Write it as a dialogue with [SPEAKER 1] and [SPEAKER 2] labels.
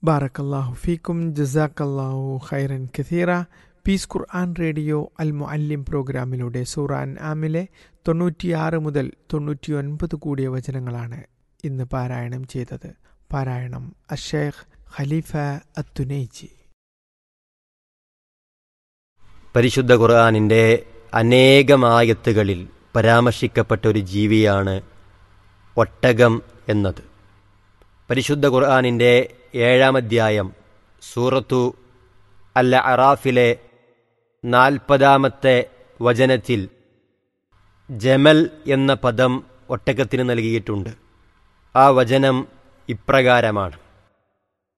[SPEAKER 1] ബാറക്കല്ലാഹു ഫീക്കും ജസാക്കല്ലാഹു ഖൈറൻ കഥീറ പീസ് ഖുർആൻ റേഡിയോ അൽ മുഅല്ലിം പ്രോഗ്രാമിലൂടെ സൂറാൻ ആമിലെ തൊണ്ണൂറ്റിയാറ് മുതൽ തൊണ്ണൂറ്റിയൊൻപത് കൂടിയ വചനങ്ങളാണ് ഇന്ന് പാരായണം ചെയ്തത് പാരായണം അഷേഖ് ഖലീഫ അത്തുനൈജി
[SPEAKER 2] പരിശുദ്ധ ഖുർആാനിൻ്റെ അനേകമായത്തുകളിൽ പരാമർശിക്കപ്പെട്ട ഒരു ജീവിയാണ് ഒട്ടകം എന്നത് പരിശുദ്ധ ഖുർആാനിൻ്റെ ഏഴാം അധ്യായം സൂറത്തു അൽ അറാഫിലെ നാൽപ്പതാമത്തെ വചനത്തിൽ ജമൽ എന്ന പദം ഒട്ടകത്തിന് നൽകിയിട്ടുണ്ട് ആ വചനം ഇപ്രകാരമാണ്